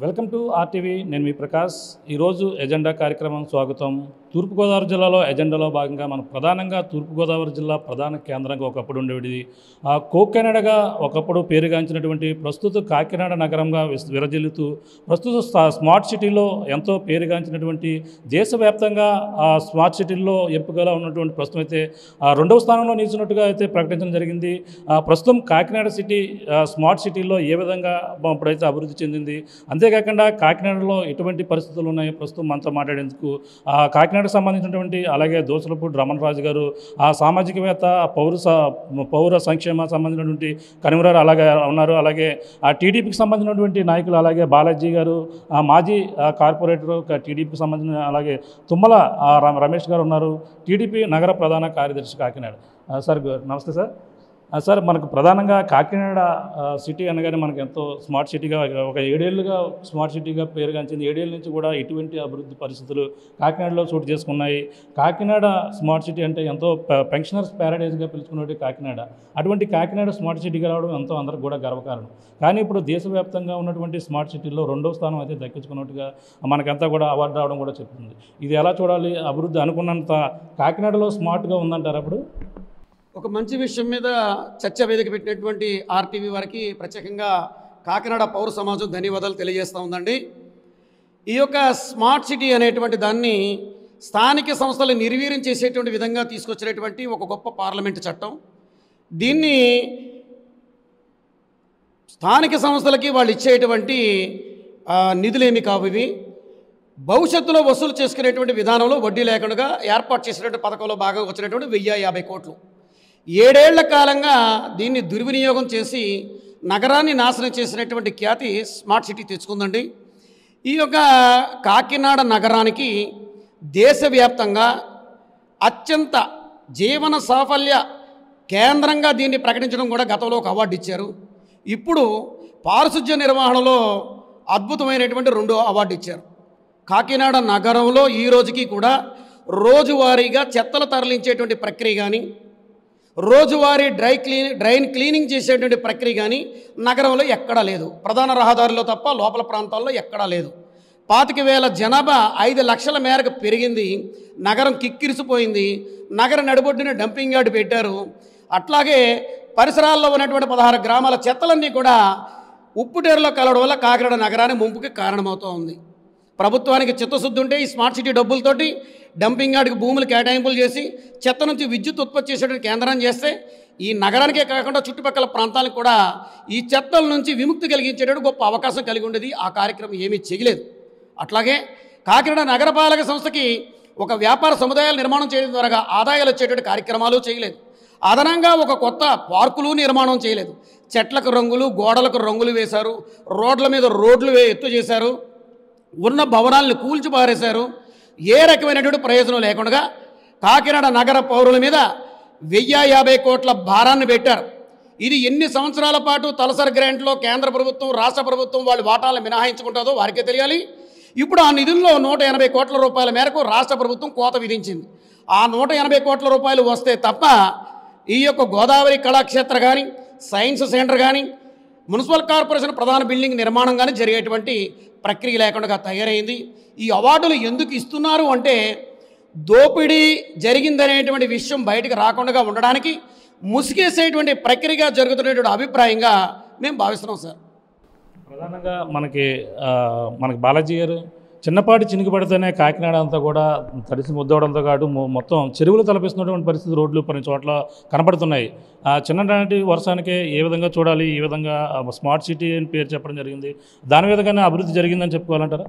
welcome to RTV నేను మీ ప్రకాష్ ఈరోజు agenda కార్యక్రమం స్వాగతం తూర్పుగోదావరి జిల్లాలో ఎజెండాలో భాగంగా మనం ప్రధానంగా తూర్పుగోదావరి జిల్లా ప్రధాన కేంద్రంగా ఒకప్పుడు ఉండేది ఆ కోకెనడగా ఒకప్పుడు పేరుగాంచినటువంటి ప్రస్తుత కాకినాడ నగరంగా విస్- విరజిల్లుతూ ప్రస్తుత స్తా- స్మార్ట్ సిటీలో ఎంతో పేరుగాంచినటువంటి దేశవ్యాప్తంగా ఆ స్మార్ట్ సిటీల్లో ఎంపికగా ఉన్నటువంటి ప్రస్తుతం అయితే ఆ రెండవ స్థానంలో నిలిచినట్టుగా అయితే ప్రకటించడం జరిగింది ఆ ప్రస్తుతం కాకినాడ సిటీ ఆ, స్మార్ట్ సిటీలో ఏ విధంగా బ- ఇప్పుడైతే అభివృద్ధి చెందింది అంతేకాకుండా కాకినాడలో ఎటువంటి పరిస్థితులు ఉన్నాయి ప్రస్తుతం మనతో మాట్లాడేందుకు ఆ కాకినాడకు సంబంధించినటువంటి అలాగే దోసలపూడి రమణ రాజు గారు ఆ సామాజికవేత్త పౌర స- పౌర సంక్షేమ సంబంధించినటువంటి కనిమరారు అలాగే ఉన్నారు అలాగే ఆ టీడీపీకి సంబంధించినటువంటి నాయకులు అలాగే బాలాజీ గారు ఆ మాజీ ఆ, కార్పొరేటర్ క- టీడీపీకి సంబంధించిన అలాగే తుమ్మల ఆ, ర- రమేష్ గారు ఉన్నారు టీడీపీ నగర ప్రధాన కార్యదర్శి కాకినాడ ఆ, సార్ గు- నమస్తే సార్ ఆ, సార్ మనకు ప్రధానంగా కాకినాడ ఆ, సిటీ అనగానే మనకు ఎంతో స్మార్ట్ సిటీగా ఒక ఏడేళ్లుగా స్మార్ట్ సిటీగా పేరుగాంచింది ఏడేళ్ళ నుంచి కూడా ఇటువంటి అభివృద్ధి పరిస్థితులు కాకినాడలో చోటు చేసుకున్నాయి కాకినాడ స్మార్ట్ సిటీ అంటే ఎంతో పె- పెన్షనర్స్ ప్యారడైజ్గా పిలుచుకున్నటువంటి కాకినాడ అటువంటి కాకినాడ స్మార్ట్ సిటీగా రావడం ఎంతో అందరికి కూడా గర్వకారణం కానీ ఇప్పుడు దేశవ్యాప్తంగా ఉన్నటువంటి స్మార్ట్ సిటీల్లో రెండో స్థానం అయితే దక్కించుకున్నట్టుగా మనకంతా కూడా అవార్డు రావడం కూడా చెప్తుంది ఇది ఎలా చూడాలి అభివృద్ధి అనుకున్నంత కాకినాడలో స్మార్ట్గా ఉందంటారు అప్పుడు ఒక మంచి విషయం మీద చర్చ వేదిక పెట్టినటువంటి ఆర్టీవీ వారికి ప్రత్యేకంగా కాకినాడ పౌర సమాజం ధన్యవాదాలు తెలియజేస్తూ ఉందండి ఈ యొక్క స్మార్ట్ సిటీ అనేటువంటి దాన్ని స్థానిక సంస్థలు నిర్వీర్యం చేసేటువంటి విధంగా తీసుకొచ్చినటువంటి ఒక గొప్ప పార్లమెంటు చట్టం దీన్ని స్థానిక సంస్థలకి వాళ్ళు ఇచ్చేటువంటి ఆ, నిధులేమి కావు ఇవి భవిష్యత్తులో వసూలు చేసుకునేటువంటి విధానంలో వడ్డీ లేకుండా ఏర్పాటు చేసినటువంటి పథకంలో భాగంగా వచ్చినటువంటి వెయ్యి యాభై కోట్లు ఏడేళ్ల కాలంగా దీన్ని దుర్వినియోగం చేసి నగరాన్ని నాశనం చేసినటువంటి ఖ్యాతి స్మార్ట్ సిటీ తెచ్చుకుందండి ఈ యొక్క కాకినాడ నగరానికి దేశవ్యాప్తంగా అత్యంత జీవన సాఫల్య కేంద్రంగా దీన్ని ప్రకటించడం కూడా గతంలో ఒక అవార్డు ఇచ్చారు ఇప్పుడు పారిశుధ్య నిర్వహణలో అద్భుతమైనటువంటి రెండో అవార్డు ఇచ్చారు కాకినాడ నగరంలో ఈ రోజుకి కూడా రోజువారీగా చెత్తలు తరలించేటువంటి ప్రక్రియ కానీ రోజువారీ డ్రై క్లీన్ డ్రైన్ క్లీనింగ్ చేసేటువంటి ప్రక్రియ కానీ నగరంలో ఎక్కడా లేదు ప్రధాన రహదారిలో తప్ప లోపల ప్రాంతాల్లో ఎక్కడా లేదు పాతిక వేల జనాభా ఐదు లక్షల మేరకు పెరిగింది నగరం కిక్కిరిసిపోయింది నగర నడిబొడ్డున డంపింగ్ యార్డ్ పెట్టారు అట్లాగే పరిసరాల్లో ఉన్నటువంటి పదహారు గ్రామాల చెత్తలన్నీ కూడా ఉప్పుటేరులో కలవడం వల్ల కాకినాడ నగరాన్ని ముంపుకి కారణమవుతూ ఉంది ప్రభుత్వానికి చిత్తశుద్ధి ఉంటే ఈ స్మార్ట్ సిటీ డబ్బులతోటి డంపింగ్ యార్డ్కి భూములు కేటాయింపులు చేసి చెత్త నుంచి విద్యుత్ ఉత్పత్తి చేసేటువంటి కేంద్రాన్ని చేస్తే ఈ నగరానికే కాకుండా చుట్టుపక్కల ప్రాంతాలకు కూడా ఈ చెత్తల నుంచి విముక్తి కలిగించేటట్టు గొప్ప అవకాశం కలిగి ఉండేది ఆ కార్యక్రమం ఏమీ చేయలేదు అట్లాగే కాకినాడ నగరపాలక సంస్థకి ఒక వ్యాపార సముదాయాలు నిర్మాణం చేయడం ద్వారా ఆదాయాలు వచ్చేటువంటి కార్యక్రమాలు చేయలేదు అదనంగా ఒక కొత్త పార్కులు నిర్మాణం చేయలేదు చెట్లకు రంగులు గోడలకు రంగులు వేశారు రోడ్ల మీద రోడ్లు వే ఎత్తు చేశారు ఉన్న భవనాలను కూల్చి పారేశారు ఏ రకమైనటువంటి ప్రయోజనం లేకుండా కాకినాడ నగర పౌరుల మీద వెయ్యి యాభై కోట్ల భారాన్ని పెట్టారు ఇది ఎన్ని సంవత్సరాల పాటు తలసరి గ్రాంట్లో కేంద్ర ప్రభుత్వం రాష్ట్ర ప్రభుత్వం వాళ్ళు వాటాలను మినహాయించుకుంటుందో వారికే తెలియాలి ఇప్పుడు ఆ నిధుల్లో నూట ఎనభై కోట్ల రూపాయల మేరకు రాష్ట్ర ప్రభుత్వం కోత విధించింది ఆ నూట ఎనభై కోట్ల రూపాయలు వస్తే తప్ప ఈ యొక్క గోదావరి కళాక్షేత్ర కానీ సైన్స్ సెంటర్ కానీ మున్సిపల్ కార్పొరేషన్ ప్రధాన బిల్డింగ్ నిర్మాణం కానీ జరిగేటువంటి ప్రక్రియ లేకుండా తయారైంది ఈ అవార్డులు ఎందుకు ఇస్తున్నారు అంటే దోపిడీ జరిగిందనేటువంటి విషయం బయటకు రాకుండా ఉండడానికి ముసిగేసేటువంటి ప్రక్రియగా జరుగుతున్నటువంటి అభిప్రాయంగా మేము భావిస్తున్నాం సార్ ప్రధానంగా మనకి ఆ, మనకి బాలాజీ గారు చిన్నపాటి చినుకు పడితేనే కాకినాడ అంతా కూడా తడిసి ముద్దవడంతో కాదు మొ- మొత్తం చెరువులు తలపిస్తున్నటువంటి పరిస్థితి రోడ్లు కొన్ని చోట్ల కనపడుతున్నాయి ఆ చిన్ననాటి వర్షానికే ఏ విధంగా చూడాలి ఈ విధంగా ఆ, స్మార్ట్ సిటీ అని పేరు చెప్పడం జరిగింది దాని విధంగానే అభివృద్ధి జరిగిందని చెప్పుకోవాలంటారా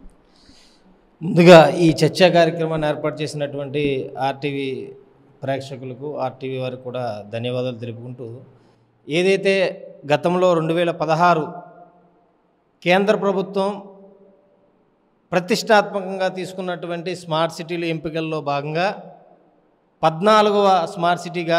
ముందుగా ఈ చర్చా కార్యక్రమాన్ని ఏర్పాటు చేసినటువంటి ఆర్టీవీ ప్రేక్షకులకు ఆర్టీవీ వారికి కూడా ధన్యవాదాలు తెలుపుకుంటూ ఏదైతే గతంలో రెండు వేల పదహారు కేంద్ర ప్రభుత్వం ప్రతిష్టాత్మకంగా తీసుకున్నటువంటి స్మార్ట్ సిటీల ఎంపికల్లో భాగంగా పద్నాలుగవ స్మార్ట్ సిటీగా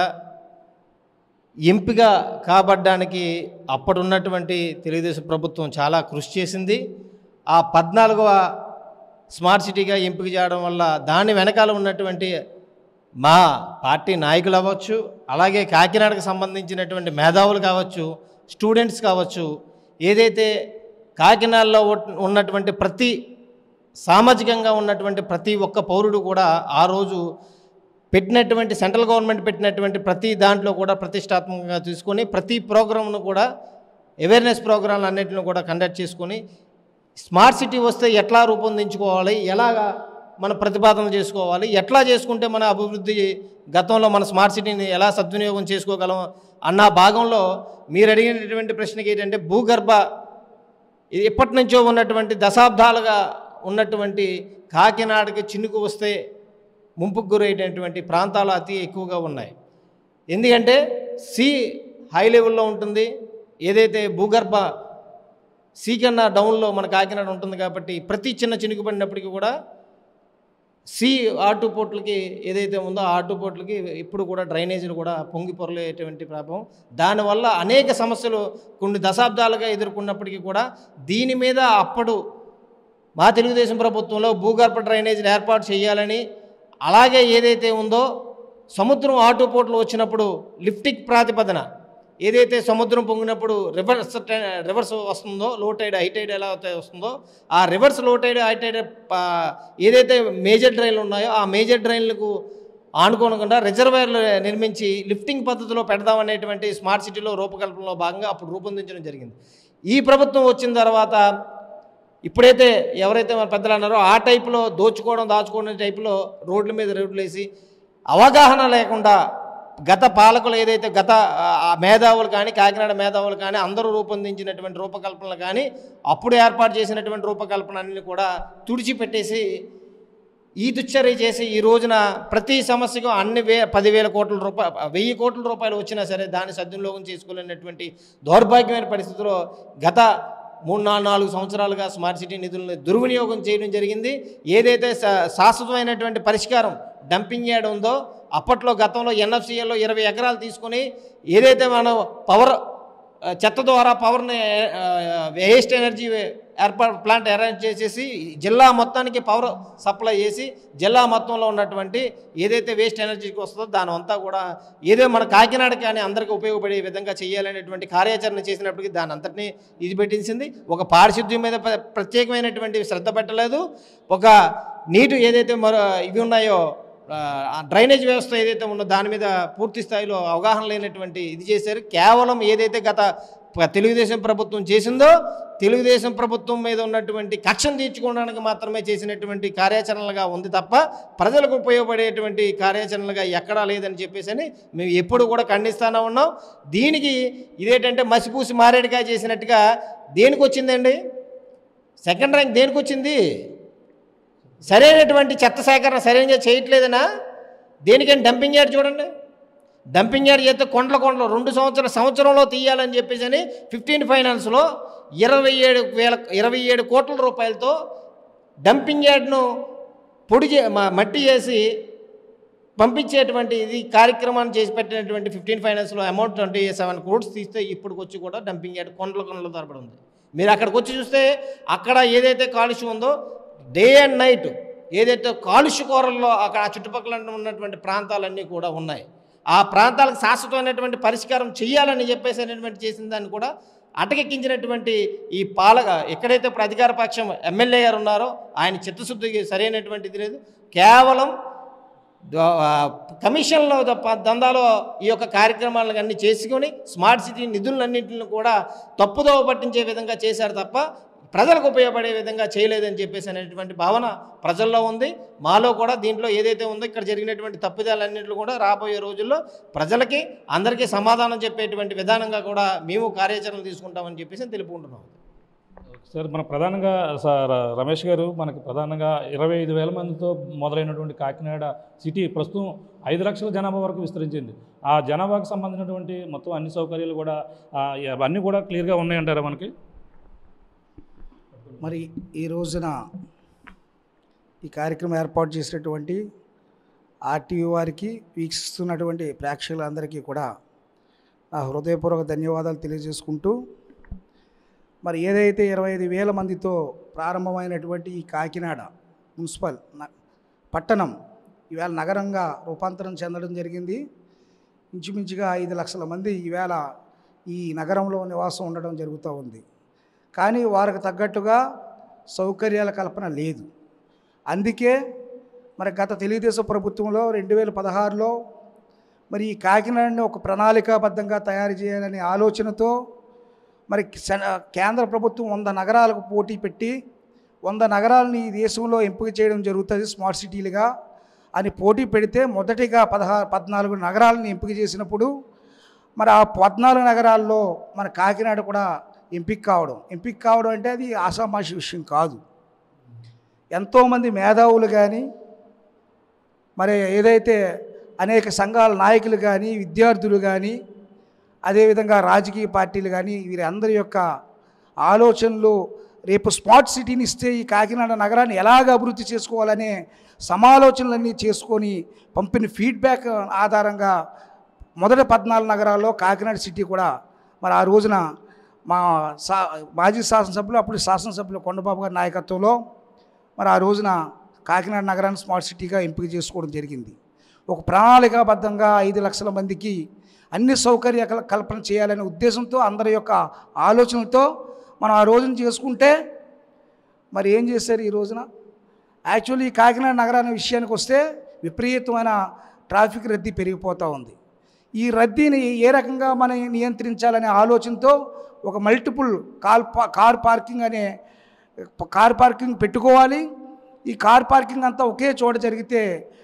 ఎంపిక కాబడ్డానికి అప్పుడున్నటువంటి తెలుగుదేశం ప్రభుత్వం చాలా కృషి చేసింది ఆ పద్నాలుగవ స్మార్ట్ సిటీగా ఎంపిక చేయడం వల్ల దాని వెనకాల ఉన్నటువంటి మా పార్టీ నాయకులు అవ్వచ్చు అలాగే కాకినాడకు సంబంధించినటువంటి మేధావులు కావచ్చు స్టూడెంట్స్ కావచ్చు ఏదైతే కాకినాడలో ఉట్- ఉన్నటువంటి ప్రతి సామాజికంగా ఉన్నటువంటి ప్రతి ఒక్క పౌరుడు కూడా ఆ రోజు పెట్టినటువంటి సెంట్రల్ గవర్నమెంట్ పెట్టినటువంటి ప్రతి దాంట్లో కూడా ప్రతిష్టాత్మకంగా తీసుకొని ప్రతి ప్రోగ్రామ్ను కూడా అవేర్నెస్ ప్రోగ్రాంలు అన్నింటిని కూడా కండక్ట్ చేసుకొని స్మార్ట్ సిటీ వస్తే ఎట్లా రూపొందించుకోవాలి ఎలాగా మన ప్రతిపాదన చేసుకోవాలి ఎట్లా చేసుకుంటే మన అభివృద్ధి గతంలో మన స్మార్ట్ సిటీని ఎలా సద్వినియోగం చేసుకోగలం అన్న భాగంలో మీరు అడిగినటువంటి ప్రశ్నకి ఏంటంటే భూగర్భ ఇది ఎప్పటి నుంచో ఉన్నటువంటి దశాబ్దాలుగా ఉన్నటువంటి కాకినాడకి చినుకు వస్తే ముంపుకు గురయ్యేటటువంటి ప్రాంతాలు అతి ఎక్కువగా ఉన్నాయి ఎందుకంటే సీ హై లెవెల్లో ఉంటుంది ఏదైతే భూగర్భ సీ కన్నా డౌన్లో మన కాకినాడ ఉంటుంది కాబట్టి ప్రతి చిన్న చినుకు పడినప్పటికీ కూడా సి ఆటు పోర్ట్లకి ఏదైతే ఉందో ఆ ఆటు పోర్ట్లకి ఇప్పుడు కూడా డ్రైనేజీలు కూడా పొంగి పొరలేటువంటి ప్రభావం దానివల్ల అనేక సమస్యలు కొన్ని దశాబ్దాలుగా ఎదుర్కొన్నప్పటికీ కూడా దీని మీద అప్పుడు మా తెలుగుదేశం ప్రభుత్వంలో భూగర్భ డ్రైనేజీలు ఏర్పాటు చేయాలని అలాగే ఏదైతే ఉందో సముద్రం ఆటు పోర్ట్లు వచ్చినప్పుడు లిఫ్టిక్ ప్రాతిపదన ఏదైతే సముద్రం పొంగినప్పుడు రివర్స్ టై- రివర్స్ వస్తుందో లో టైడ్ హై టైడ్ ఎలా అయితే వస్తుందో ఆ రివర్స్ లో టైడ్ హై టైడ్ ప- ఏదైతే మేజర్ డ్రైన్లు ఉన్నాయో ఆ మేజర్ డ్రైన్లకు ఆనుకోనకుండా రిజర్వాయర్లు నిర్మించి లిఫ్టింగ్ పద్ధతిలో పెడదామనేటువంటి స్మార్ట్ సిటీలో రూపకల్పనలో భాగంగా అప్పుడు రూపొందించడం జరిగింది ఈ ప్రభుత్వం వచ్చిన తర్వాత ఇప్పుడైతే ఎవరైతే మన పెద్దలు అన్నారో ఆ టైపులో దోచుకోవడం దాచుకోవడం టైపులో రోడ్ల మీద రోడ్లు వేసి అవగాహన లేకుండా గత పాలకులు ఏదైతే గత ఆ, ఆ మేధావులు కానీ కాకినాడ మేధావులు కానీ అందరూ రూపొందించినటువంటి రూపకల్పనలు కానీ అప్పుడు ఏర్పాటు చేసినటువంటి రూపకల్పన అన్ని కూడా తుడిచిపెట్టేసి ఈ దుశ్చర్య చేసి ఈ రోజున ప్రతి సమస్యకు అన్ని వే పదివేల కోట్ల రూపాయలు వెయ్యి కోట్ల రూపాయలు వచ్చినా సరే దాన్ని సద్వినియోగం చేసుకోలేనటువంటి దౌర్భాగ్యమైన పరిస్థితిలో గత మూడు నాలుగు నాలుగు సంవత్సరాలుగా స్మార్ట్ సిటీ నిధులను దుర్వినియోగం చేయడం జరిగింది ఏదైతే శా- శాశ్వతమైనటువంటి పరిష్కారం డంపింగ్ యార్డ్ ఉందో అప్పట్లో గతంలో ఎన్ఎఫ్సిఎల్లో ఇరవై ఎకరాలు తీసుకొని ఏదైతే మనం పవర్ ఆ, చెత్త ద్వారా పవర్ని వేస్ట్ ఎనర్జీ ఏర్పాటు ప్లాంట్ అరేంజ్ చేసేసి జిల్లా మొత్తానికి పవర్ సప్లై చేసి జిల్లా మొత్తంలో ఉన్నటువంటి ఏదైతే వేస్ట్ ఎనర్జీకి వస్తుందో దాని అంతా కూడా ఏదో మన కాకినాడ కానీ అందరికీ ఉపయోగపడే విధంగా చేయాలనేటువంటి కార్యాచరణ చేసినప్పటికీ దాని అంతటినీ ఇది పెట్టించింది ఒక పారిశుద్ధ్యం మీద ప్ర- ప్రత్యేకమైనటువంటి శ్రద్ధ పెట్టలేదు ఒక నీటు ఏదైతే మరో ఇవి ఉన్నాయో ఆ, ఆ డ్రైనేజ్ వ్యవస్థ ఏదైతే ఉందో దాని మీద పూర్తి స్థాయిలో అవగాహన లేనటువంటి ఇది చేశారు కేవలం ఏదైతే గత ప- తెలుగుదేశం ప్రభుత్వం చేసిందో తెలుగుదేశం ప్రభుత్వం మీద ఉన్నటువంటి కక్షను తీర్చుకోవడానికి మాత్రమే చేసినటువంటి కార్యాచరణలుగా ఉంది తప్ప ప్రజలకు ఉపయోగపడేటువంటి కార్యాచరణలుగా ఎక్కడా లేదని చెప్పేసి అని మేము ఎప్పుడు కూడా ఖండిస్తానే ఉన్నాం దీనికి ఇదేంటంటే మసిపూసి మారేడుకాయ చేసినట్టుగా దేనికి వచ్చిందండి సెకండ్ ర్యాంక్ దేనికి వచ్చింది సరైనటువంటి చెత్త సేకరణ సరైనగా చేయట్లేదనా దేనికని డంపింగ్ యార్డ్ చూడండి డంపింగ్ యార్డ్ చేస్తే కొండల కొండలు రెండు సంవత్సరాల సంవత్సరంలో తీయాలని చెప్పేసి అని ఫిఫ్టీన్ ఫైనాన్స్లో ఇరవై ఏడు వేల ఇరవై ఏడు కోట్ల రూపాయలతో డంపింగ్ యార్డ్ను పొడి చే మ- మట్టి చేసి పంపించేటువంటి ఇది కార్యక్రమాన్ని చేసి పెట్టినటువంటి ఫిఫ్టీన్ ఫైనాన్స్లో అమౌంట్ ట్వంటీ సెవెన్ క్రోడ్స్ తీస్తే ఇప్పటికి వచ్చి కూడా డంపింగ్ యార్డ్ కొండల కొండల తరబడి ఉంది మీరు అక్కడికి వచ్చి చూస్తే అక్కడ ఏదైతే కాలుష్యం ఉందో డే అండ్ నైట్ ఏదైతే కాలుష్య కూరల్లో అక్కడ ఆ చుట్టుపక్కల ఉన్నటువంటి ప్రాంతాలన్నీ కూడా ఉన్నాయి ఆ ప్రాంతాలకు శాశ్వతమైనటువంటి పరిష్కారం చేయాలని చెప్పేసి అనేటువంటి చేసిన దాన్ని కూడా అటకెక్కించినటువంటి ఈ పాలక ఎక్కడైతే ఇప్పుడు అధికార పక్షం ఎమ్మెల్యే గారు ఉన్నారో ఆయన చిత్తశుద్ధికి సరైనటువంటి ఇది లేదు కేవలం ద- ఆ, కమిషన్లో తప్ప దందాలో ఈ యొక్క కార్యక్రమాలను అన్ని చేసుకొని స్మార్ట్ సిటీ నిధులన్నింటిని కూడా తప్పుదోవ పట్టించే విధంగా చేశారు తప్ప ప్రజలకు ఉపయోగపడే విధంగా చేయలేదని చెప్పేసి అనేటువంటి భావన ప్రజల్లో ఉంది మాలో కూడా దీంట్లో ఏదైతే ఉందో ఇక్కడ జరిగినటువంటి తప్పిదాలన్నింటిలో కూడా రాబోయే రోజుల్లో ప్రజలకి అందరికీ సమాధానం చెప్పేటువంటి విధానంగా కూడా మేము కార్యాచరణ తీసుకుంటామని చెప్పేసి తెలుపుకుంటున్నాం సార్ మన ప్రధానంగా సార్ రమేష్ గారు మనకి ప్రధానంగా ఇరవై ఐదు వేల మందితో మొదలైనటువంటి కాకినాడ సిటీ ప్రస్తుతం ఐదు లక్షల జనాభా వరకు విస్తరించింది ఆ జనాభాకు సంబంధించినటువంటి మొత్తం అన్ని సౌకర్యాలు కూడా ఆ, అవన్నీ కూడా క్లియర్గా ఉన్నాయంటారా మనకి మరి ఈ రోజున ఈ కార్యక్రమం ఏర్పాటు చేసినటువంటి ఆర్టీఓ వారికి వీక్షిస్తున్నటువంటి ప్రేక్షకులందరికీ కూడా నా హృదయపూర్వక ధన్యవాదాలు తెలియజేసుకుంటూ మరి ఏదైతే ఇరవై ఐదు వేల మందితో ప్రారంభమైనటువంటి ఈ కాకినాడ మున్సిపల్ న- పట్టణం ఈవేళ నగరంగా రూపాంతరం చెందడం జరిగింది ఇంచుమించుగా ఐదు లక్షల మంది ఈవేళ ఈ నగరంలో నివాసం ఉండడం జరుగుతూ ఉంది కానీ వారికి తగ్గట్టుగా సౌకర్యాల కల్పన లేదు అందుకే మరి గత తెలుగుదేశం ప్రభుత్వంలో రెండు వేల పదహారులో మరి ఈ కాకినాడని ఒక ప్రణాళికాబద్ధంగా తయారు చేయాలనే ఆలోచనతో మరి సెన- కేంద్ర ప్రభుత్వం వంద నగరాలకు పోటీ పెట్టి వంద నగరాలని ఈ దేశంలో ఎంపిక చేయడం జరుగుతుంది స్మార్ట్ సిటీలుగా అని పోటీ పెడితే మొదటిగా పదహారు పద్నాలుగు నగరాలను ఎంపిక చేసినప్పుడు మరి ఆ పద్నాలుగు నగరాల్లో మన కాకినాడ కూడా ఎంపిక కావడం ఎంపిక కావడం అంటే అది ఆషామాషి విషయం కాదు ఎంతోమంది మేధావులు కానీ మరి ఏదైతే అనేక సంఘాల నాయకులు కానీ విద్యార్థులు కానీ అదేవిధంగా రాజకీయ పార్టీలు కానీ వీరందరి యొక్క ఆలోచనలు రేపు స్మార్ట్ సిటీని ఇస్తే ఈ కాకినాడ నగరాన్ని ఎలాగ అభివృద్ధి చేసుకోవాలనే సమాలోచనలన్నీ చేసుకొని పంపిన ఫీడ్బ్యాక్ ఆధారంగా మొదటి పద్నాలుగు నగరాల్లో కాకినాడ సిటీ కూడా మరి ఆ రోజున మా సా మాజీ శాసనసభ్యులు అప్పుడు శాసనసభ్యులు కొండబాబు గారి నాయకత్వంలో మరి ఆ రోజున కాకినాడ నగరాన్ని స్మార్ట్ సిటీగా ఎంపిక చేసుకోవడం జరిగింది ఒక ప్రణాళికాబద్ధంగా ఐదు లక్షల మందికి అన్ని సౌకర్య కల్- కల్పన చేయాలనే ఉద్దేశంతో అందరి యొక్క ఆలోచనతో మనం ఆ రోజున చేసుకుంటే మరి ఏం చేశారు ఈ రోజున యాక్చువల్లీ ఈ కాకినాడ నగరాన్ని విషయానికి వస్తే విపరీతమైన ట్రాఫిక్ రద్దీ పెరిగిపోతూ ఉంది ఈ రద్దీని ఏ రకంగా మనం నియంత్రించాలనే ఆలోచనతో ఒక మల్టిపుల్ కార్ పా కార్ పార్కింగ్ అనే కార్ పార్కింగ్ పెట్టుకోవాలి ఈ కార్ పార్కింగ్ అంతా ఒకే చోట జరిగితే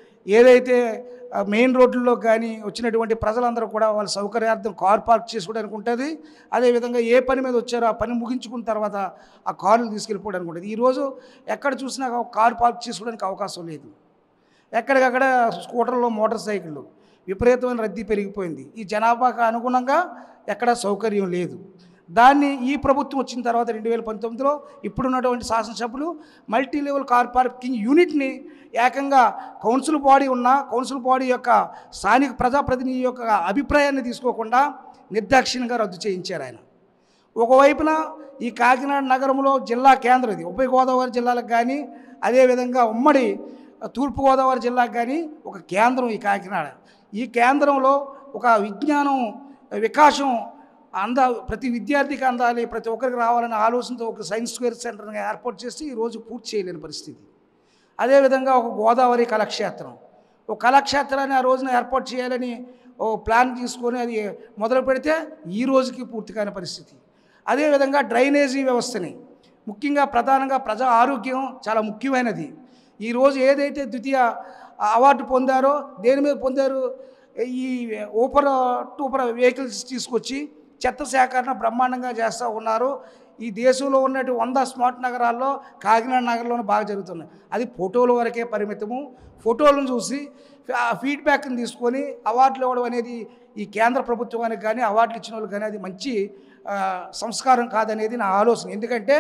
ఏదైతే ఆ, మెయిన్ రోడ్లలో కానీ వచ్చినటువంటి ప్రజలందరూ కూడా వాళ్ళ సౌకర్యార్థం కార్ పార్క్ చేసుకోవడానికి ఉంటుంది అదేవిధంగా ఏ పని మీద వచ్చారో ఆ పని ముగించుకున్న తర్వాత ఆ కార్లు తీసుకెళ్ళిపోవడానికి ఉంటుంది ఈరోజు ఎక్కడ చూసినా కార్ పార్క్ చేసుకోవడానికి అవకాశం లేదు ఎక్కడికక్కడ స్కూటర్లో మోటార్ సైకిళ్ళు విపరీతమైన రద్దీ పెరిగిపోయింది ఈ జనాభాకు అనుగుణంగా ఎక్కడ సౌకర్యం లేదు దాన్ని ఈ ప్రభుత్వం వచ్చిన తర్వాత రెండు వేల పంతొమ్మిదిలో ఇప్పుడున్నటువంటి శాసనసభ్యులు మల్టీ లెవెల్ కార్ పార్కింగ్ యూనిట్ని ఏకంగా కౌన్సిల్ బాడీ ఉన్న కౌన్సిల్ బాడీ యొక్క స్థానిక ప్రజాప్రతినిధి యొక్క అభిప్రాయాన్ని తీసుకోకుండా నిర్దాక్షిణ్యంగా రద్దు చేయించారు ఆయన ఒకవైపున ఈ కాకినాడ నగరంలో జిల్లా కేంద్రం ఇది ఉభయ గోదావరి జిల్లాలకు కానీ అదేవిధంగా ఉమ్మడి తూర్పుగోదావరి జిల్లాకు కానీ ఒక కేంద్రం ఈ కాకినాడ ఈ కేంద్రంలో ఒక విజ్ఞానం వికాసం అంద ప్రతి విద్యార్థికి అందాలి ప్రతి ఒక్కరికి రావాలనే ఆలోచనతో ఒక సైన్స్ స్క్వేర్ సెంటర్ని ఏర్పాటు చేసి ఈరోజు పూర్తి చేయలేని పరిస్థితి అదేవిధంగా ఒక గోదావరి కళాక్షేత్రం ఒక కళాక్షేత్రాన్ని ఆ రోజున ఏర్పాటు చేయాలని ఓ ప్లాన్ తీసుకొని అది మొదలు పెడితే ఈ రోజుకి పూర్తి కాని పరిస్థితి అదేవిధంగా డ్రైనేజీ వ్యవస్థని ముఖ్యంగా ప్రధానంగా ప్రజా ఆరోగ్యం చాలా ముఖ్యమైనది ఈరోజు ఏదైతే ద్వితీయ అవార్డు పొందారో దేని మీద పొందారు ఈ ఊపర్ టూపర్ వెహికల్స్ తీసుకొచ్చి చెత్త సేకరణ బ్రహ్మాండంగా చేస్తూ ఉన్నారు ఈ దేశంలో ఉన్నట్టు వంద స్మార్ట్ నగరాల్లో కాకినాడ నగరంలోనే బాగా జరుగుతున్నాయి అది ఫోటోల వరకే పరిమితము ఫోటోలను చూసి ఆ ఫీడ్బ్యాక్ని తీసుకొని అవార్డులు ఇవ్వడం అనేది ఈ కేంద్ర ప్రభుత్వానికి కానీ అవార్డులు ఇచ్చిన వాళ్ళకి కానీ అది మంచి ఆ, సంస్కారం కాదనేది నా ఆలోచన ఎందుకంటే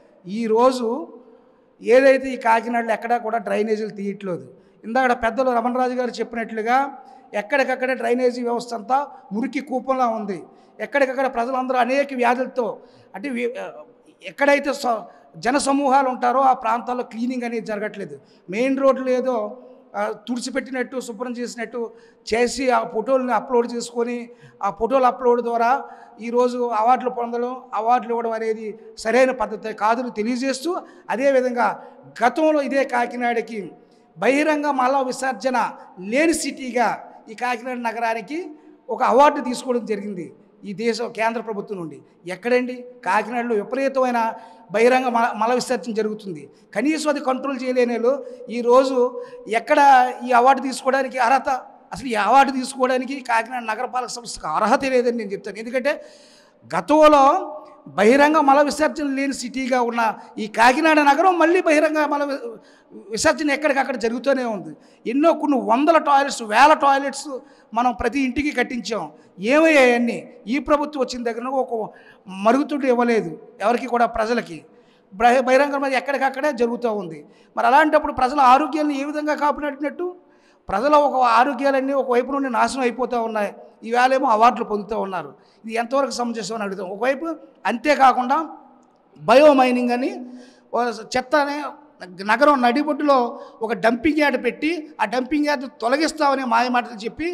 ఈరోజు ఏదైతే ఈ కాకినాడలో ఎక్కడా కూడా డ్రైనేజీలు తీయట్లేదు ఇందాక పెద్దలు రమణరాజు గారు చెప్పినట్లుగా ఎక్కడికక్కడ డ్రైనేజీ వ్యవస్థ అంతా మురికి కూపంలా ఉంది ఎక్కడికక్కడ ప్రజలందరూ అనేక వ్యాధులతో అంటే వి- ఎక్కడైతే స- జన సమూహాలు ఉంటారో ఆ ప్రాంతాల్లో క్లీనింగ్ అనేది జరగట్లేదు మెయిన్ రోడ్లు ఏదో ఆ, తుడిచిపెట్టినట్టు శుభ్రం చేసినట్టు చేసి ఆ ఫోటోలను అప్లోడ్ చేసుకొని ఆ ఫోటోలు అప్లోడ్ ద్వారా ఈరోజు అవార్డులు పొందడం అవార్డులు ఇవ్వడం అనేది సరైన పద్ధతి కాదని తెలియజేస్తూ అదేవిధంగా గతంలో ఇదే కాకినాడకి బహిరంగ మల విసర్జన లేని సిటీగా ఈ కాకినాడ నగరానికి ఒక అవార్డు తీసుకోవడం జరిగింది ఈ దేశ కేంద్ర ప్రభుత్వం నుండి ఎక్కడండి కాకినాడలో విపరీతమైన బహిరంగ మల మల విసర్జన జరుగుతుంది కనీసం అది కంట్రోల్ చేయలేని వాళ్ళు ఈరోజు ఎక్కడ ఈ అవార్డు తీసుకోవడానికి అర్హత అసలు ఈ అవార్డు తీసుకోవడానికి కాకినాడ నగరపాలక సంస్థకు అర్హత లేదని నేను చెప్తాను ఎందుకంటే గతంలో బహిరంగ మల విసర్జన లేని సిటీగా ఉన్న ఈ కాకినాడ నగరం మళ్ళీ బహిరంగ మల వి- విసర్జన ఎక్కడికక్కడ జరుగుతూనే ఉంది ఎన్నో కొన్ని వందల టాయిలెట్స్ వేల టాయిలెట్స్ మనం ప్రతి ఇంటికి కట్టించాం ఏమయ్యాయన్నీ ఈ ప్రభుత్వం వచ్చిన దగ్గర ఒక మరుగుతుడు ఇవ్వలేదు ఎవరికి కూడా ప్రజలకి బహి- బహిరంగ మల ఎక్కడికక్కడే జరుగుతూ ఉంది మరి అలాంటప్పుడు ప్రజల ఆరోగ్యాన్ని ఏ విధంగా కాపాడినట్టు ప్రజల ఒక ఆరోగ్యాలన్నీ ఒకవైపు నుండి నాశనం అయిపోతూ ఉన్నాయి ఈవేళేమో అవార్డులు పొందుతూ ఉన్నారు ఇది ఎంతవరకు సమంజసం అని అడుగుతాం ఒకవైపు అంతేకాకుండా బయో మైనింగ్ అని ఓ చెత్త అనే నగరం నడిబొడ్డులో ఒక డంపింగ్ యార్డ్ పెట్టి ఆ డంపింగ్ యార్డ్ తొలగిస్తామని మాయ మాటలు చెప్పి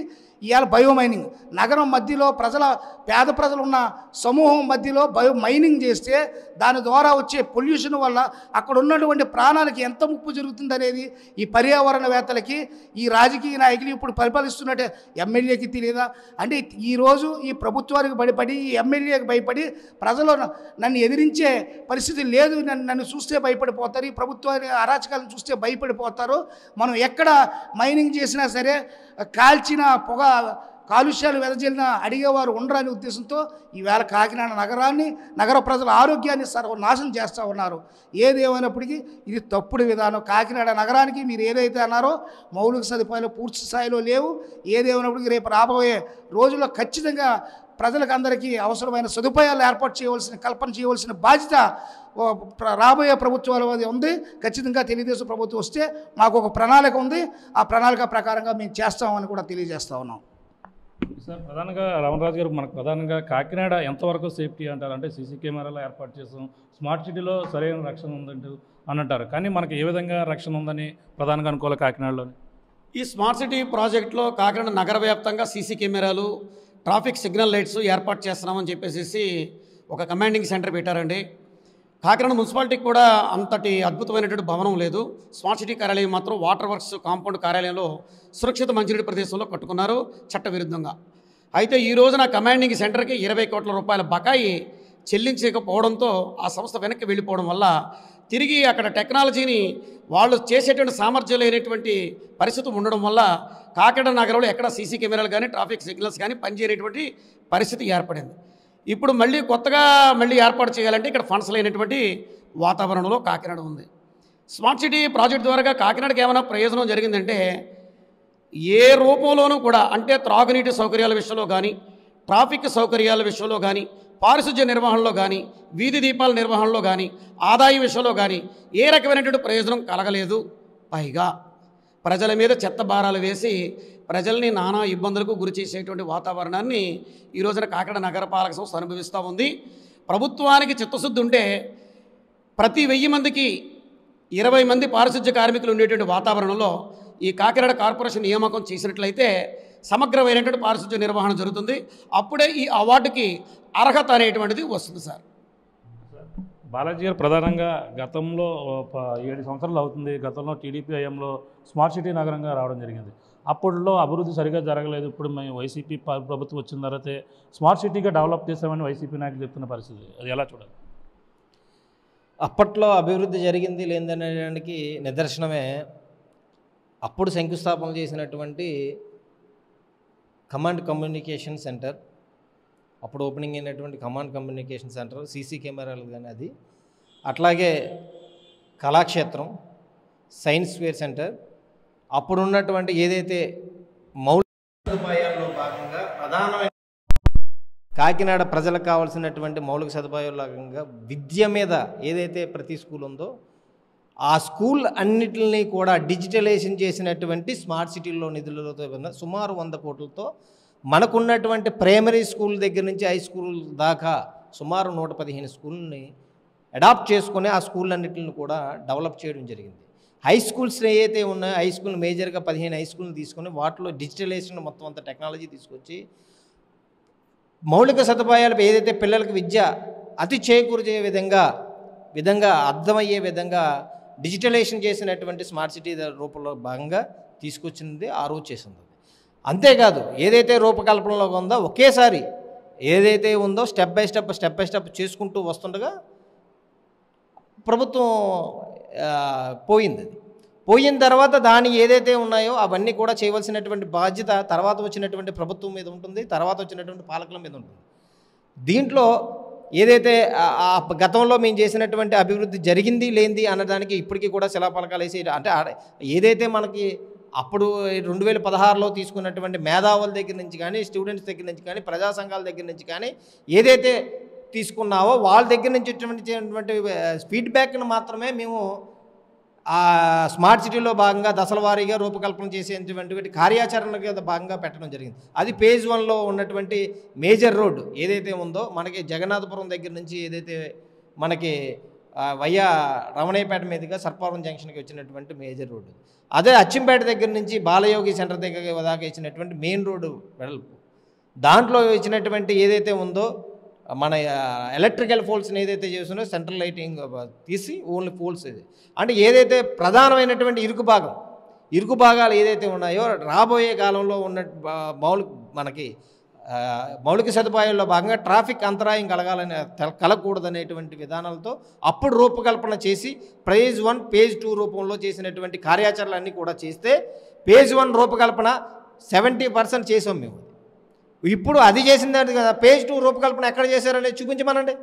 ఇవాళ బయో మైనింగ్ నగరం మధ్యలో ప్రజల పేద ప్రజలు ఉన్న సమూహం మధ్యలో బయో మైనింగ్ చేస్తే దాని ద్వారా వచ్చే పొల్యూషన్ వల్ల అక్కడ ఉన్నటువంటి ప్రాణాలకి ఎంత ముప్పు జరుగుతుందనేది ఈ పర్యావరణవేత్తలకి ఈ రాజకీయ నాయకులు ఇప్పుడు పరిపాలిస్తున్నట్టే ఎమ్మెల్యేకి తెలియదా అంటే ఈరోజు ఈ ప్రభుత్వానికి భయపడి ఈ ఎమ్మెల్యేకి భయపడి ప్రజలు న- నన్ను ఎదిరించే పరిస్థితి లేదు నన్ను నన్ను చూస్తే భయపడిపోతారు ఈ ప్రభుత్వాన్ని అరాచకాలను చూస్తే భయపడిపోతారు మనం ఎక్కడ మైనింగ్ చేసినా సరే కాల్చిన పొగ కాలుష్యాలు వెదజల్లిన అడిగేవారు ఉండరనే ఉద్దేశంతో ఈవేళ కాకినాడ నగరాన్ని నగర ప్రజల ఆరోగ్యాన్ని సర్వనాశనం చేస్తూ ఉన్నారు ఏదేమైనప్పటికీ ఇది తప్పుడు విధానం కాకినాడ నగరానికి మీరు ఏదైతే అన్నారో మౌలిక సదుపాయాలు పూర్తి స్థాయిలో లేవు ఏదేమైనప్పటికీ రేపు రాబోయే రోజుల్లో ఖచ్చితంగా ప్రజలకు అందరికీ అవసరమైన సదుపాయాలు ఏర్పాటు చేయవలసిన కల్పన చేయవలసిన బాధ్యత ఓ ప్ర- రాబోయే ప్రభుత్వాల మీద ఉంది ఖచ్చితంగా తెలుగుదేశం ప్రభుత్వం వస్తే మాకు ఒక ప్రణాళిక ఉంది ఆ ప్రణాళిక ప్రకారంగా మేము చేస్తామని కూడా తెలియజేస్తా ఉన్నాం సార్ ప్రధానంగా రామరాజు గారు మనకు ప్రధానంగా కాకినాడ ఎంతవరకు సేఫ్టీ అంటారు అంటే సీసీ కెమెరాలు ఏర్పాటు చేసాం స్మార్ట్ సిటీలో సరైన రక్షణ ఉందంటూ అని అంటారు కానీ మనకి ఏ విధంగా రక్షణ ఉందని ప్రధానంగా అనుకోవాలి కాకినాడలోని ఈ స్మార్ట్ సిటీ ప్రాజెక్టులో కాకినాడ నగర వ్యాప్తంగా సీసీ కెమెరాలు ట్రాఫిక్ సిగ్నల్ లైట్స్ ఏర్పాటు చేస్తున్నామని చెప్పేసి ఒక కమాండింగ్ సెంటర్ పెట్టారండి కాకినాడ మున్సిపాలిటీకి కూడా అంతటి అద్భుతమైనటువంటి భవనం లేదు స్మార్ట్ సిటీ కార్యాలయం మాత్రం వాటర్ వర్క్స్ కాంపౌండ్ కార్యాలయంలో సురక్షిత మంచినీటి ప్రదేశంలో కట్టుకున్నారు చట్టవిరుద్ధంగా అయితే ఈ రోజున కమాండింగ్ సెంటర్కి ఇరవై కోట్ల రూపాయల బకాయి చెల్లించకపోవడంతో ఆ సంస్థ వెనక్కి వెళ్ళిపోవడం వల్ల తిరిగి అక్కడ టెక్నాలజీని వాళ్ళు చేసేటువంటి సామర్థ్యం లేనటువంటి పరిస్థితి ఉండడం వల్ల కాకినాడ నగరంలో ఎక్కడ సీసీ కెమెరాలు కానీ ట్రాఫిక్ సిగ్నల్స్ కానీ పనిచేయనటువంటి పరిస్థితి ఏర్పడింది ఇప్పుడు మళ్ళీ కొత్తగా మళ్ళీ ఏర్పాటు చేయాలంటే ఇక్కడ ఫండ్స్ లేనటువంటి వాతావరణంలో కాకినాడ ఉంది స్మార్ట్ సిటీ ప్రాజెక్ట్ ద్వారా కాకినాడకి ఏమైనా ప్రయోజనం జరిగిందంటే ఏ రూపంలోనూ కూడా అంటే త్రాగునీటి సౌకర్యాల విషయంలో కానీ ట్రాఫిక్ సౌకర్యాల విషయంలో కానీ పారిశుధ్య నిర్వహణలో కానీ వీధి దీపాల నిర్వహణలో కానీ ఆదాయ విషయంలో కానీ ఏ రకమైనటువంటి ప్రయోజనం కలగలేదు పైగా ప్రజల మీద చెత్త భారాలు వేసి ప్రజల్ని నానా ఇబ్బందులకు గురి చేసేటువంటి వాతావరణాన్ని ఈ రోజున కాకినాడ నగరపాలక సంస్థ అనుభవిస్తూ ఉంది ప్రభుత్వానికి చిత్తశుద్ధి ఉంటే ప్రతి వెయ్యి మందికి ఇరవై మంది పారిశుధ్య కార్మికులు ఉండేటువంటి వాతావరణంలో ఈ కాకినాడ కార్పొరేషన్ నియామకం చేసినట్లయితే సమగ్రమైనటువంటి పారిశుధ్య నిర్వహణ జరుగుతుంది అప్పుడే ఈ అవార్డుకి అర్హత అనేటువంటిది వస్తుంది సార్ బాలాజీ గారు ప్రధానంగా గతంలో ఓ ప- ఏడు సంవత్సరాలు అవుతుంది గతంలో టీడీపీ హయాంలో స్మార్ట్ సిటీ నగరంగా రావడం జరిగింది అప్పట్లో అభివృద్ధి సరిగా జరగలేదు ఇప్పుడు మేము వైసీపీ ప- ప్రభుత్వం వచ్చిన తర్వాతే స్మార్ట్ సిటీగా డెవలప్ చేస్తామని వైసీపీ నాయకులు చెప్తున్న పరిస్థితి అది ఎలా చూడాలి అప్పట్లో అభివృద్ధి జరిగింది లేదనేదానికి నిదర్శనమే అప్పుడు శంకుస్థాపన చేసినటువంటి కమాండ్ కమ్యూనికేషన్ సెంటర్ అప్పుడు ఓపెనింగ్ అయినటువంటి కమాండ్ కమ్యూనికేషన్ సెంటర్ సీసీ కెమెరాలు కానీ అది అట్లాగే కళాక్షేత్రం సైన్స్ ఫేర్ సెంటర్ అప్పుడు ఉన్నటువంటి ఏదైతే మౌలిక సదుపాయాల్లో భాగంగా ప్రధానమైన కాకినాడ ప్రజలకు కావాల్సినటువంటి మౌలిక సదుపాయాల్లో భాగంగా విద్య మీద ఏదైతే ప్రతి స్కూల్ ఉందో ఆ స్కూల్ అన్నిటిని కూడా డిజిటలైజేషన్ చేసినటువంటి స్మార్ట్ సిటీల్లో నిధులతో ఉన్న సుమారు వంద కోట్లతో మనకున్నటువంటి ప్రైమరీ స్కూల్ దగ్గర నుంచి హై స్కూల్ దాకా సుమారు నూట పదిహేను స్కూల్ని అడాప్ట్ చేసుకొని ఆ స్కూల్ అన్నిటిని కూడా డెవలప్ చేయడం జరిగింది హై స్కూల్స్ ఏవైతే ఉన్నాయో హై స్కూల్ మేజర్గా పదిహేను హై స్కూల్ని తీసుకొని వాటిలో డిజిటలైజేషన్ మొత్తం అంత టెక్నాలజీ తీసుకొచ్చి మౌలిక సదుపాయాలు ఏదైతే పిల్లలకు విద్య అతి చేకూర్చే విధంగా విధంగా అర్థమయ్యే విధంగా డిజిటలైజేషన్ చేసినటువంటి స్మార్ట్ సిటీ రూపంలో భాగంగా తీసుకొచ్చింది ఆ రోజు చేసింది అంతేకాదు ఏదైతే రూపకల్పనలో ఉందో ఒకేసారి ఏదైతే ఉందో step by step step by step చేసుకుంటూ వస్తుండగా ప్రభుత్వం ఆ, పోయింది అది పోయిన తర్వాత దాని ఏదైతే ఉన్నాయో అవన్నీ కూడా చేయవలసినటువంటి బాధ్యత తర్వాత వచ్చినటువంటి ప్రభుత్వం మీద ఉంటుంది తర్వాత వచ్చినటువంటి పాలకుల మీద ఉంటుంది దీంట్లో ఏదైతే ఆ- ఆ గతంలో మేము చేసినటువంటి అభివృద్ధి జరిగింది లేనిది అన్నదానికి ఇప్పటికీ కూడా శిలాపలకాలు వేసి అంటే ఆడ- ఏదైతే మనకి అప్పుడు రెండు వేల పదహారులో తీసుకున్నటువంటి మేధావుల దగ్గర నుంచి కానీ స్టూడెంట్స్ దగ్గర నుంచి కానీ ప్రజా సంఘాల దగ్గర నుంచి కానీ ఏదైతే తీసుకున్నావో వాళ్ళ దగ్గర నుంచి ఇచ్చినటువంటి ఫీడ్బ్యాక్ను మాత్రమే మేము ఆ స్మార్ట్ సిటీలో భాగంగా దశల వారీగా రూపకల్పన చేసేటువంటి కార్యాచరణగా భాగంగా పెట్టడం జరిగింది అది పేజ్ వన్లో ఉన్నటువంటి మేజర్ రోడ్ ఏదైతే ఉందో మనకి జగన్నాథపురం దగ్గర నుంచి ఏదైతే మనకి ఆ, వయ్యా రమణయ్యపేట మీదుగా సర్పవరం జంక్షన్కి వచ్చినటువంటి మేజర్ రోడ్డు అదే అచ్చింపేట దగ్గర నుంచి బాలయోగి సెంటర్ దగ్గర దాకా ఇచ్చినటువంటి మెయిన్ రోడ్డు వెడల్పు దాంట్లో ఇచ్చినటువంటి ఏదైతే ఉందో మన ఎలక్ట్రికల్ పోల్స్ని ఏదైతే చేస్తుందో సెంట్రల్ లైటింగ్ తీసి ఓన్లీ పోల్స్ ఇది అంటే ఏదైతే ప్రధానమైనటువంటి ఇరుకు భాగం ఇరుకు భాగాలు ఏదైతే ఉన్నాయో రాబోయే కాలంలో ఉన్న బా- మౌలిక మనకి ఆ, మౌలిక సదుపాయాల్లో భాగంగా ట్రాఫిక్ అంతరాయం కలగాలని తెల- కలగకూడదనేటువంటి విధానాలతో అప్పుడు రూపకల్పన చేసి పేజ్ వన్ పేజ్ టూ రూపంలో చేసినటువంటి కార్యాచరణలన్నీ కూడా చేస్తే పేజ్ వన్ రూపకల్పన సెవెంటీ పర్సెంట్ చేసాం మేము ఇప్పుడు అది చేసింది కదా పేజ్ టూ రూపకల్పన ఎక్కడ చేశారనేది చూపించమనండి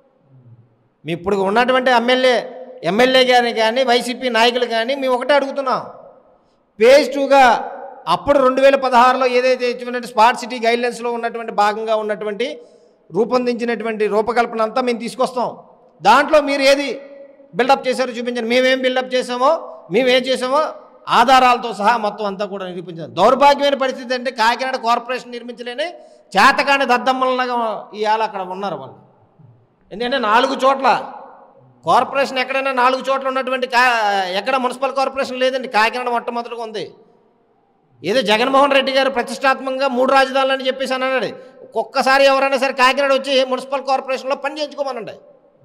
మీ ఇప్పుడు ఉన్నటువంటి ఎమ్మెల్యే ఎమ్మెల్యే గారిని కానీ వైసీపీ నాయకులు కానీ మేము ఒకటే అడుగుతున్నాం పేజ్ టూగా అప్పుడు రెండు వేల పదహారులో ఏదైతే ఇచ్చినటువంటి స్మార్ట్ సిటీ గైడ్లైన్స్లో ఉన్నటువంటి భాగంగా ఉన్నటువంటి రూపొందించినటువంటి రూపకల్పన అంతా మేము తీసుకొస్తాం దాంట్లో మీరు ఏది బిల్డప్ చేశారో చూపించండి మేమేం బిల్డప్ చేసామో మేమేం చేసామో ఆధారాలతో సహా మొత్తం అంతా కూడా నిరూపించాం దౌర్భాగ్యమైన పరిస్థితి అంటే కాకినాడ కార్పొరేషన్ నిర్మించలేని చేతకాని దద్దమ్మలలాగా ఇవాళ అక్కడ ఉన్నారు వాళ్ళు ఎందుకంటే నాలుగు చోట్ల కార్పొరేషన్ ఎక్కడైనా నాలుగు చోట్ల ఉన్నటువంటి కా ఎక్కడ మున్సిపల్ కార్పొరేషన్ లేదండి కాకినాడ మొట్టమొదటిగా ఉంది ఏదో జగన్మోహన్ రెడ్డి గారు ప్రతిష్టాత్మకంగా మూడు రాజధానులు అని చెప్పేసి అని అన్నాడు ఒక్కసారి ఎవరైనా సరే కాకినాడ వచ్చి మున్సిపల్ కార్పొరేషన్లో పని చేయించుకోమనండి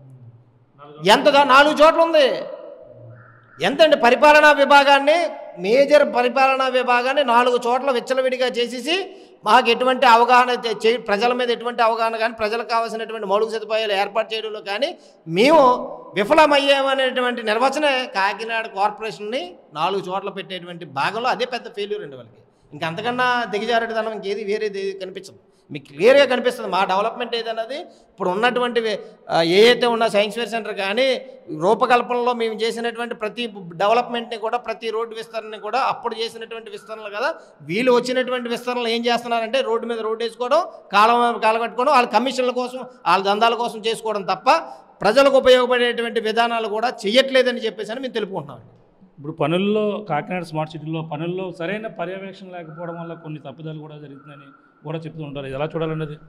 ఎంత దా- నాలుగు చోట్ల ఉంది ఎంతండి పరిపాలనా విభాగాన్ని మేజర్ పరిపాలనా విభాగాన్ని నాలుగు చోట్ల విచ్చలవిడిగా చేసేసి మాకు ఎటువంటి అవగాహన చే- చే- ప్రజల మీద ఎటువంటి అవగాహన కానీ ప్రజలకు కావాల్సినటువంటి మౌలిక సదుపాయాలు ఏర్పాటు చేయడంలో కానీ మేము విఫలమయ్యామనేటువంటి నిర్వచనే కాకినాడ కార్పొరేషన్ని నాలుగు చోట్ల పెట్టేటువంటి భాగంలో అదే పెద్ద ఫెయిల్యూర్ అండి వాళ్ళకి ఇంకా అంతకన్నా దిగజారేటదనం ఇంకేది వేరేది కనిపించదు మీకు క్లియర్గా కనిపిస్తుంది మా డెవలప్మెంట్ ఏదన్నది ఇప్పుడు ఉన్నటువంటి ఆ, ఏ అయితే ఉన్న సైన్స్ ఫేర్ సెంటర్ కానీ రూపకల్పనలో మేము చేసినటువంటి ప్రతి డెవలప్మెంట్ని కూడా ప్రతి రోడ్డు విస్తరణని కూడా అప్పుడు చేసినటువంటి విస్తరణలు కదా వీళ్ళు వచ్చినటువంటి విస్తరణలు ఏం చేస్తున్నారంటే రోడ్డు మీద రోడ్డు వేసుకోవడం కాలం కాలగట్టుకోవడం వాళ్ళ కమిషన్ల కోసం వాళ్ళ దందాల కోసం చేసుకోవడం తప్ప ప్రజలకు ఉపయోగపడేటువంటి విధానాలు కూడా చేయట్లేదని చెప్పేసి అని మేము తెలుపుకుంటున్నాం ఇప్పుడు పనుల్లో కాకినాడ స్మార్ట్ సిటీలో పనుల్లో సరైన పర్యవేక్షణ లేకపోవడం వల్ల కొన్ని తప్పిదాలు కూడా జరుగుతుందని కూడా చెప్తూ ఉంటారు ఇది ఎలా చూడాలండి అది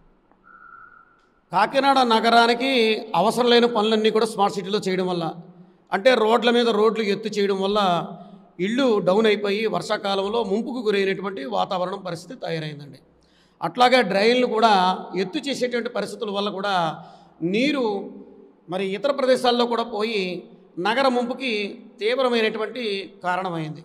కాకినాడ నగరానికి అవసరం లేని పనులన్నీ కూడా స్మార్ట్ సిటీలో చేయడం వల్ల అంటే రోడ్ల మీద రోడ్లు ఎత్తు చేయడం వల్ల ఇళ్ళు డౌన్ అయిపోయి వర్షాకాలంలో ముంపుకు గురైనటువంటి వాతావరణం పరిస్థితి తయారైందండి అట్లాగే డ్రైన్లు కూడా ఎత్తు చేసేటువంటి పరిస్థితుల వల్ల కూడా నీరు మరి ఇతర ప్రదేశాల్లో కూడా పోయి నగర ముంపుకి తీవ్రమైనటువంటి కారణమైంది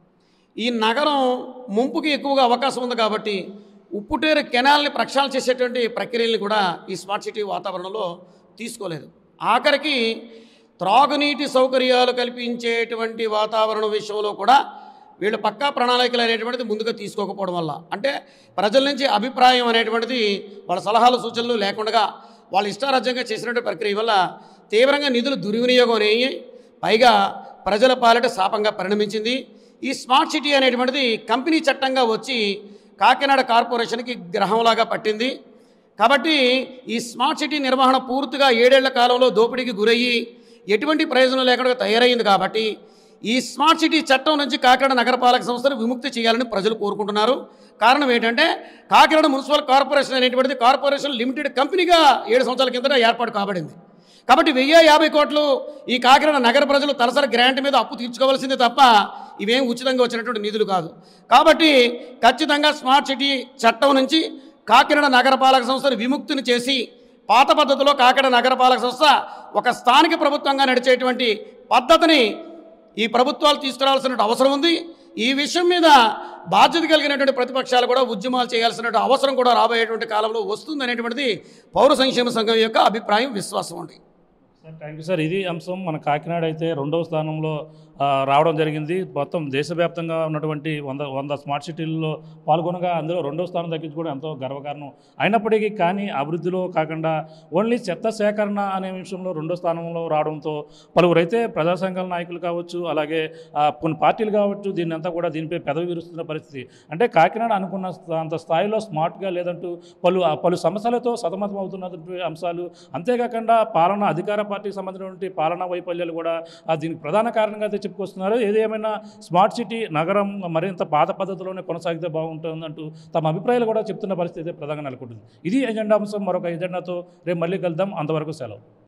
ఈ నగరం ముంపుకి ఎక్కువగా అవకాశం ఉంది కాబట్టి ఉప్పుటేరు కెనాల్ని ప్రక్షాళన చేసేటువంటి ప్రక్రియల్ని కూడా ఈ స్మార్ట్ సిటీ వాతావరణంలో తీసుకోలేదు ఆఖరికి త్రాగునీటి సౌకర్యాలు కల్పించేటువంటి వాతావరణం విషయంలో కూడా వీళ్ళు పక్కా ప్రణాళికలు అనేటువంటిది ముందుగా తీసుకోకపోవడం వల్ల అంటే ప్రజల నుంచి అభిప్రాయం అనేటువంటిది వాళ్ళ సలహాలు సూచనలు లేకుండా వాళ్ళ ఇష్టారాజ్యంగా చేసినటువంటి ప్రక్రియ వల్ల తీవ్రంగా నిధులు దుర్వినియోగం అయ్యి పైగా ప్రజల పాలిట శాపంగా పరిణమించింది ఈ స్మార్ట్ సిటీ అనేటువంటిది కంపెనీ చట్టంగా వచ్చి కాకినాడ కార్పొరేషన్కి గ్రహంలాగా పట్టింది కాబట్టి ఈ స్మార్ట్ సిటీ నిర్వహణ పూర్తిగా ఏడేళ్ల కాలంలో దోపిడీకి గురయ్యి ఎటువంటి ప్రయోజనం లేకుండా తయారైంది కాబట్టి ఈ స్మార్ట్ సిటీ చట్టం నుంచి కాకినాడ నగరపాలక సంస్థను విముక్తి చేయాలని ప్రజలు కోరుకుంటున్నారు కారణం ఏంటంటే కాకినాడ మున్సిపల్ కార్పొరేషన్ అనేటువంటిది కార్పొరేషన్ లిమిటెడ్ కంపెనీగా ఏడు సంవత్సరాల కిందట ఏర్పాటు కాబడింది కాబట్టి వెయ్యి యాభై కోట్లు ఈ కాకినాడ నగర ప్రజలు తలసరి గ్రాంట్ మీద అప్పు తీర్చుకోవాల్సిందే తప్ప ఇవేం ఉచితంగా వచ్చినటువంటి నిధులు కాదు కాబట్టి ఖచ్చితంగా స్మార్ట్ సిటీ చట్టం నుంచి కాకినాడ నగరపాలక సంస్థను విముక్తిని చేసి పాత పద్ధతిలో కాకినాడ నగరపాలక సంస్థ ఒక స్థానిక ప్రభుత్వంగా నడిచేటువంటి పద్ధతిని ఈ ప్రభుత్వాలు తీసుకురావాల్సిన అవసరం ఉంది ఈ విషయం మీద బాధ్యత కలిగినటువంటి ప్రతిపక్షాలు కూడా ఉద్యమాలు చేయాల్సిన అవసరం కూడా రాబోయేటువంటి కాలంలో వస్తుంది అనేటువంటిది పౌర సంక్షేమ సంఘం యొక్క అభిప్రాయం విశ్వాసం ఉంది సార్ థ్యాంక్ యూ సార్ ఇది అంశం మన కాకినాడ అయితే రెండవ స్థానంలో ఆ, రావడం జరిగింది మొత్తం దేశవ్యాప్తంగా ఉన్నటువంటి వంద వంద స్మార్ట్ సిటీల్లో పాల్గొనగా అందులో రెండవ స్థానం దక్కించుకోవడం ఎంతో గర్వకారణం అయినప్పటికీ కానీ అభివృద్ధిలో కాకుండా ఓన్లీ చెత్త సేకరణ అనే విషయంలో రెండో స్థానంలో రావడంతో పలువురైతే ప్రజా సంఘాల నాయకులు కావచ్చు అలాగే ఆ, కొన్ని పార్టీలు కావచ్చు దీన్ని అంతా కూడా దీనిపై పెదవి విరుస్తున్న పరిస్థితి అంటే కాకినాడ అనుకున్న స్థా- అంత స్థాయిలో స్మార్ట్గా లేదంటూ పలు ఆ పలు సమస్యలతో సతమతం అవుతున్నటువంటి అంశాలు అంతేకాకుండా పాలన అధికార పార్టీకి సంబంధించినటువంటి పాలనా వైఫల్యాలు కూడా ఆ, దీనికి ప్రధాన కారణంగా అయితే చెప్పుకొస్తున్నారు ఏది ఏమైనా స్మార్ట్ సిటీ నగరం మరింత పాత పద్ధతిలోనే కొనసాగితే బాగుంటుందంటూ తమ అభిప్రాయాలు కూడా చెప్తున్న పరిస్థితి అయితే ప్రధానంగా నెలకొంటుంది ఇది ఎజెండా అంశం మరొక ఎజెండాతో రేపు మళ్ళీ కలుద్దాం అంతవరకు సెలవు